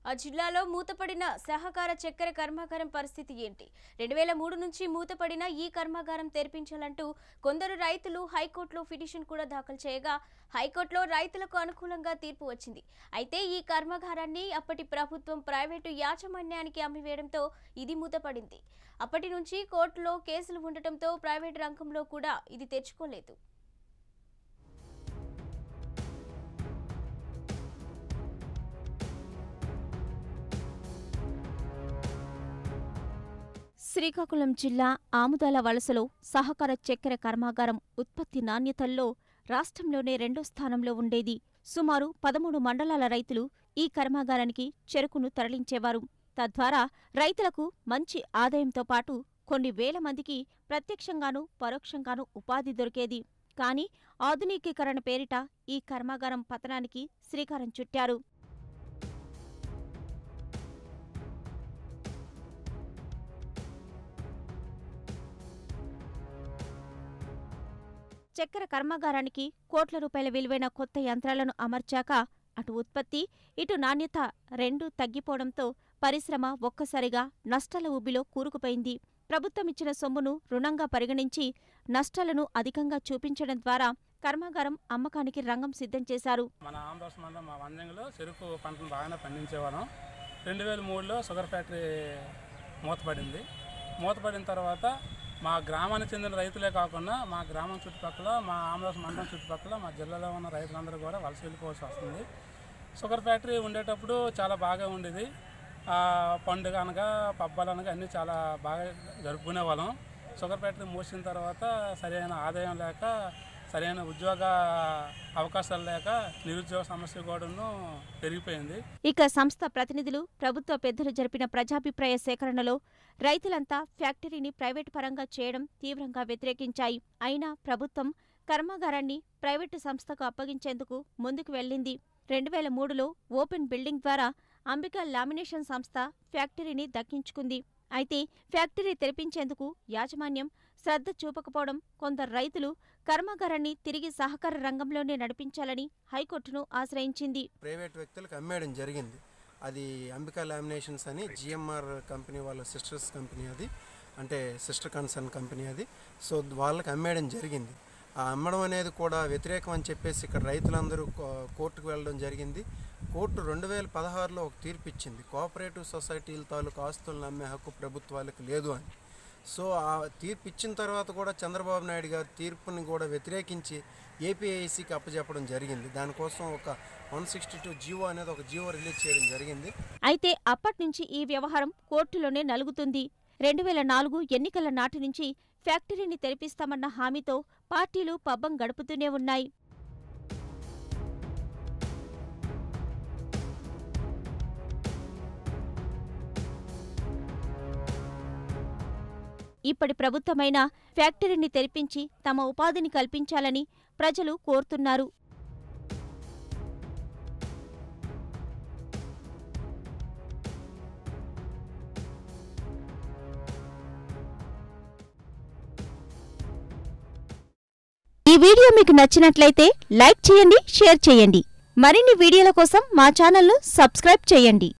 ఆ జిల్లాలో మూతపడిన సహకార చక్కెర కర్మాగారం పరిస్థితి ఏంటి రెండు వేల మూడు నుంచి మూతపడిన ఈ కర్మాగారం తెరిపించాలంటూ కొందరు రైతులు హైకోర్టులో పిటిషన్ కూడా దాఖలు చేయగా హైకోర్టులో రైతులకు అనుకూలంగా తీర్పు వచ్చింది అయితే ఈ కర్మాగారాన్ని అప్పటి ప్రభుత్వం ప్రైవేటు యాజమాన్యానికి అమ్మివేయడంతో ఇది మూతపడింది అప్పటి నుంచి కోర్టులో కేసులు ఉండటంతో ప్రైవేటు రంగంలో కూడా ఇది తెచ్చుకోలేదు శ్రీకాకుళం జిల్లా ఆముదాల వలసలో సహకార చక్కెర కర్మాగారం ఉత్పత్తి నాణ్యతల్లో రాష్ట్రంలోనే రెండో స్థానంలో ఉండేది సుమారు పదమూడు మండలాల రైతులు ఈ కర్మాగారానికి చెరుకును తరలించేవారు తద్వారా రైతులకు మంచి ఆదాయంతో పాటు కొన్ని వేల మందికి ప్రత్యక్షంగానూ పరోక్షంగానూ ఉపాధి దొరికేది కానీ ఆధునికీకరణ పేరిట ఈ కర్మాగారం పతనానికి శ్రీకారం చుట్టారు చక్కెర కర్మాగారానికి కోట్ల రూపాయల విలువైన కొత్త యంత్రాలను అమర్చాక అటు ఉత్పత్తి ఇటు నాణ్యత రెండూ తగ్గిపోవడంతో పరిశ్రమ ఒక్కసారిగా నష్టాల ఊబిలో కూరుకుపోయింది ప్రభుత్వం ఇచ్చిన సొమ్మును రుణంగా పరిగణించి నష్టాలను అధికంగా చూపించడం ద్వారా కర్మాగారం అమ్మకానికి రంగం సిద్ధం చేశారు మన ఆంధ్రప్రదేశ్ మండలం మా వంజంగిలో చెరుకు పంటను బాగానే పండించేవాళ్ళం రెండు వేల మూడులో షుగర్ ఫ్యాక్టరీ మూతపడింది మూతపడిన తర్వాత మా గ్రామానికి చెందిన రైతులే కాకుండా మా గ్రామం చుట్టుపక్కల మా ఆంధ్రప్రదేశ్ మండలం చుట్టుపక్కల మా జిల్లాలో ఉన్న రైతులందరూ కూడా వలస వెళ్ళిపోవాల్సి వస్తుంది షుగర్ ఫ్యాక్టరీ ఉండేటప్పుడు చాలా బాగా ఉండేది ఆ, పండుగ అనగా పబ్బాలు అనగా అన్నీ చాలా బాగా జరుపుకునే వాళ్ళం షుగర్ ఫ్యాక్టరీ మూసిన తర్వాత సరైన ఆదాయం లేక సరైన ఉద్యోగ అవకాశాలు లేక నిరుద్యోగ సమస్య కూడాను పెరిగిపోయింది ఇక సంస్థ ప్రతినిధులు ప్రభుత్వ పెద్దలు జరిపిన ప్రజాభిప్రాయ సేకరణలో రైతులంతా ఫ్యాక్టరీని ప్రైవేటు పరంగా చేయడం తీవ్రంగా వ్యతిరేకించాయి అయినా ప్రభుత్వం కర్మాగారాన్ని ప్రైవేటు సంస్థకు అప్పగించేందుకు ముందుకు వెళ్ళింది రెండు వేల మూడులో ఓపెన్ బిల్డింగ్ ద్వారా అంబికా లామినేషన్ సంస్థ ఫ్యాక్టరీని దక్కించుకుంది అయితే ఫ్యాక్టరీ తెరిపించేందుకు యాజమాన్యం శ్రద్ధ చూపకపోవడం కొందరు రైతులు కర్మాగారాన్ని తిరిగి సహకార రంగంలోనే నడిపించాలని హైకోర్టును ఆశ్రయించింది ప్రైవేట్ వ్యక్తులకు అమ్మేయడం జరిగింది అది అంబికా లామినేషన్స్ అని జిఎంఆర్ కంపెనీ వాళ్ళ సిస్టర్స్ కంపెనీ అది అంటే సిస్టర్ కన్సర్న్ కంపెనీ అది సో వాళ్ళకి అమ్మేయడం జరిగింది ఆ అమ్మడం అనేది కూడా వ్యతిరేకం అని చెప్పేసి ఇక్కడ రైతులందరూ కో- కోర్టుకు వెళ్ళడం జరిగింది కోర్టు రెండు వేల పదహారులో ఒక తీర్పు ఇచ్చింది కోఆపరేటివ్ సొసైటీల తాలూకు ఆస్తులను అమ్మే హక్కు ప్రభుత్వాలకు లేదు అని సో ఆ తీర్పు ఇచ్చిన తర్వాత కూడా చంద్రబాబు నాయుడు గారు తీర్పుని కూడా వ్యతిరేకించి ఏపీఐసికి అప్పచెప్పడం జరిగింది దానికోసం ఒక వన్ సిక్స్టీ టూ జీవో అనేది ఒక జీవో రిలీజ్ చేయడం జరిగింది అయితే అప్పట్నుంచి ఈ వ్యవహారం కోర్టులోనే నలుగుతుంది రెండు వేల నాలుగు ఎన్నికల నాటి నుంచి ఫ్యాక్టరీని తెరిపిస్తామన్న హామీతో పార్టీలు పబ్బం గడుపుతూనే ఉన్నాయి ఇప్పటి ప్రభుత్వమైన ఫ్యాక్టరీని తెరిపించి తమ ఉపాధిని కల్పించాలని ప్రజలు కోరుతున్నారు ఈ వీడియో మీకు నచ్చినట్లయితే లైక్ చేయండి షేర్ చేయండి మరిన్ని వీడియోల కోసం మా ఛానల్ను సబ్స్క్రైబ్ చేయండి